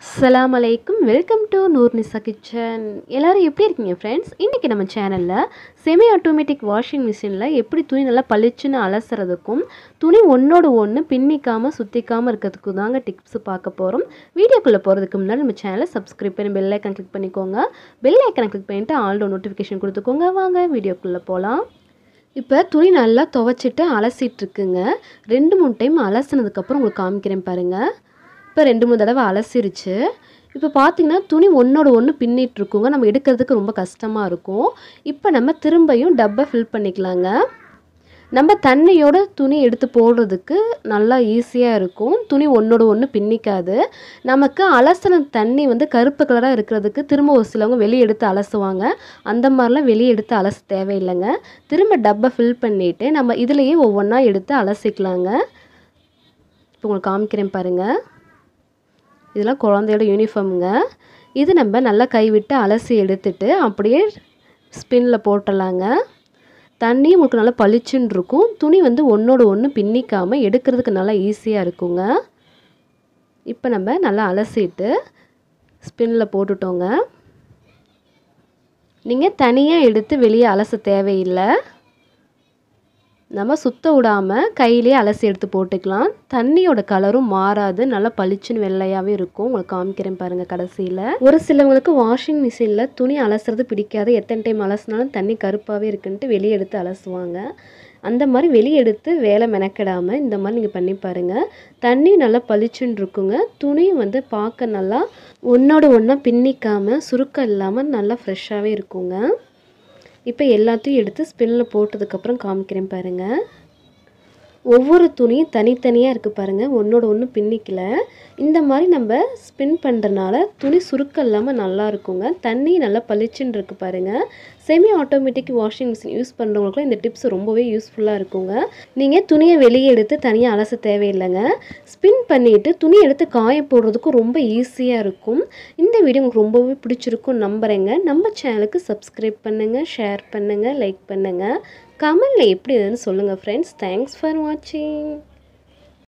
அஸ்ஸலாமு அலைக்கும் welcome to Noor Nisa kitchen எல்லோரும் எப்படி இருக்கீங்க ஃப்ரெண்ட்ஸ் இன்றைக்கி நம்ம சேனலில் செமி ஆட்டோமேட்டிக் வாஷிங் மிஷினில் எப்படி துணி நல்லா பளிச்சுன்னு அலசுறதுக்கும் துணி ஒன்றோடு ஒன்று பின்னிக்காமல் சுற்றிக்காமல் இருக்கிறதுக்கு தாங்க டிப்ஸ் பார்க்க போகிறோம் வீடியோக்குள்ளே போகிறதுக்கு முன்னாடி நம்ம சேனலை சப்ஸ்கிரைப் பண்ணி பெல் ஐக்கன் கிளிக் பண்ணிக்கோங்க பெல் ஐக்கனை கிளிக் பண்ணிவிட்டு ஆல்டோ நோட்டிஃபிகேஷன் கொடுத்துக்கோங்க வாங்க வீடியோக்குள்ளே போகலாம் இப்போ துணி நல்லா துவைச்சிட்டு அலசிட்டு இருக்குங்க ரெண்டு மூணு டைம் அலசினதுக்கப்புறம் உங்களுக்கு காமிக்கிறேன் பாருங்கள் இப்போ ரெண்டு மூணு தடவை அலசிருச்சு இப்போ பார்த்தீங்கன்னா துணி ஒன்றோட ஒன்று பின்னிட்டு இருக்குங்க நம்ம எடுக்கிறதுக்கு ரொம்ப கஷ்டமாக இருக்கும் இப்போ நம்ம திரும்பியும் டப்பை ஃபில் பண்ணிக்கலாங்க நம்ம தண்ணியோட துணி எடுத்து போடுறதுக்கு நல்லா ஈஸியாக இருக்கும் துணி ஒன்றோட ஒன்று பின்னிக்காது நமக்கு அலசின தண்ணி வந்து கருப்பு கலராக இருக்கிறதுக்கு திரும்ப ஒரு சிலவங்க வெளியே எடுத்து அலசுவாங்க அந்த மாதிரிலாம் வெளியே எடுத்து அலச தேவையில்லைங்க திரும்ப டப்பை ஃபில் பண்ணிவிட்டு நம்ம இதுலேயே ஒவ்வொன்றா எடுத்து அலசிக்கலாங்க இப்போ உங்களுக்கு காமிக்கிறேன் பாருங்கள் இதெல்லாம் குழந்தையோட யூனிஃபார்முங்க இது நம்ம நல்லா கைவிட்டு அலசி எடுத்துட்டு அப்படியே ஸ்பின்னில் போட்டுடலாங்க தண்ணி உங்களுக்கு நல்லா பளிச்சுன்னு இருக்கும் துணி வந்து ஒன்றோட ஒன்று பின்னிக்காமல் எடுக்கிறதுக்கு நல்லா ஈஸியாக இருக்குங்க இப்போ நம்ம நல்லா அலசிட்டு ஸ்பின்னில் போட்டுட்டோங்க நீங்கள் தனியாக எடுத்து வெளியே அலச தேவையில்லை நம்ம சுத்த விடாமல் கையிலே அலசி எடுத்து போட்டுக்கலாம் தண்ணியோட கலரும் மாறாது நல்லா பளிச்சுன்னு வெள்ளையாகவே இருக்கும் உங்களுக்கு காமிக்கிறேன் பாருங்கள் கடைசியில் ஒரு சிலவங்களுக்கு வாஷிங் மிஷினில் துணி அலசுறது பிடிக்காது எத்தனை டைம் அலசினாலும் தண்ணி கருப்பாகவே இருக்குன்ட்டு வெளியே எடுத்து அலசுவாங்க அந்த மாதிரி வெளியே எடுத்து வேலை மெனக்கிடாமல் இந்த மாதிரி நீங்கள் பண்ணி பாருங்கள் தண்ணி நல்லா பளிச்சுன்னு இருக்குங்க துணியும் வந்து பார்க்க நல்லா ஒன்றோட ஒன்றா பின்னிக்காமல் சுருக்கம் இல்லாமல் நல்லா ஃப்ரெஷ்ஷாகவே இருக்குங்க இப்போ எல்லாத்தையும் எடுத்து ஸ்பின்னில் போட்டதுக்கப்புறம் காமிக்கிறேன் பாருங்கள் ஒவ்வொரு துணியும் தனித்தனியாக இருக்குது பாருங்கள் ஒன்றோட ஒன்று பின்னிக்கல இந்த மாதிரி நம்ம ஸ்பின் பண்ணுறனால துணி சுருக்கம் இல்லாமல் நல்லா இருக்குங்க தண்ணி நல்லா பளிச்சுன்னு இருக்குது பாருங்கள் semi automatic washing machine use பண்ணுறவங்களுக்குலாம் இந்த டிப்ஸ் ரொம்பவே யூஸ்ஃபுல்லாக இருக்குங்க நீங்கள் துணியை வெளியே எடுத்து தனியாக அலச தேவையில்லைங்க ஸ்பின் பண்ணிவிட்டு துணி எடுத்து காய போடுறதுக்கும் ரொம்ப ஈஸியாக இருக்கும் இந்த வீடியோ உங்களுக்கு ரொம்பவே பிடிச்சிருக்கும் நம்புகிறேங்க நம்ம சேனலுக்கு சப்ஸ்கிரைப் பண்ணுங்கள் ஷேர் பண்ணுங்கள் லைக் பண்ணுங்கள் கமெண்டில் எப்படி இருந்துன்னு சொல்லுங்கள் ஃப்ரெண்ட்ஸ் தேங்க்ஸ் ஃபார் வாட்சிங்